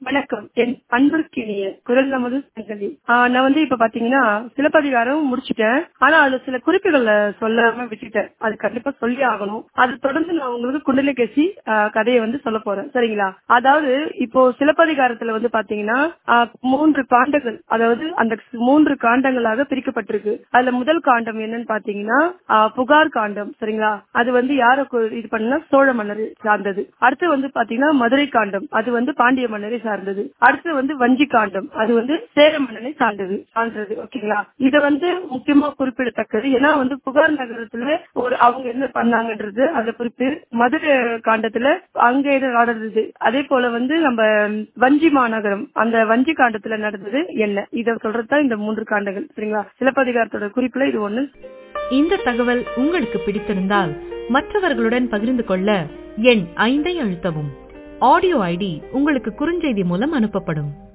வணக்கம் என் அன்பிற்கினிய குரல் நமது சங்கதி ஆஹ் நான் வந்து இப்ப பாத்தீங்கன்னா சிலப்பதிகாரம் முடிச்சிட்டேன் ஆனா அதுல சில குறிப்புகளை சொல்லாம விட்டுட்டேன் அது கண்டிப்பா சொல்லி ஆகணும் அது தொடர்ந்து நான் உங்களுக்கு குண்டலகேசி ஆஹ் கதையை வந்து சொல்ல போறேன் சரிங்களா அதாவது இப்போ சிலப்பதிகாரத்துல வந்து பாத்தீங்கன்னா ஆஹ் மூன்று காண்டங்கள் அதாவது அந்த மூன்று காண்டங்களாக பிரிக்கப்பட்டிருக்கு அதுல முதல் காண்டம் என்னன்னு பாத்தீங்கன்னா ஆஹ் புகார் காண்டம் சரிங்களா அது வந்து யார கு- இது பண்ணா சோழ மன்னர் சார்ந்தது அடுத்து வந்து பாத்தீங்கன்னா மதுரை காண்டம் அது வந்து பாண்டிய மன்னரை சார்ந்தது அடுத்து வந்து வஞ்சி காண்டம் அது வந்து சேர மன்னனை சார்ந்தது சார்ந்தது ஓகேங்களா இது வந்து முக்கியமா குறிப்பிடத்தக்கது ஏன்னா வந்து புகார் நகரத்துல ஒரு அவங்க என்ன பண்ணாங்கன்றது அந்த குறிப்பு மதுரை காண்டத்துல அங்க என்ன நடந்தது அதே போல வந்து நம்ம வஞ்சி மாநகரம் அந்த வஞ்சி காண்டத்துல நடந்தது என்ன இத சொல்றதுதான் இந்த மூன்று காண்டங்கள் சரிங்களா சிலப்பதிகாரத்தோட குறிப்புல இது ஒண்ணு இந்த தகவல் உங்களுக்கு பிடித்திருந்தால் மற்றவர்களுடன் பகிர்ந்து கொள்ள எண் ஐந்தை அழுத்தவும் ஆடியோ ஐடி உங்களுக்கு குறுஞ்செய்தி மூலம் அனுப்பப்படும்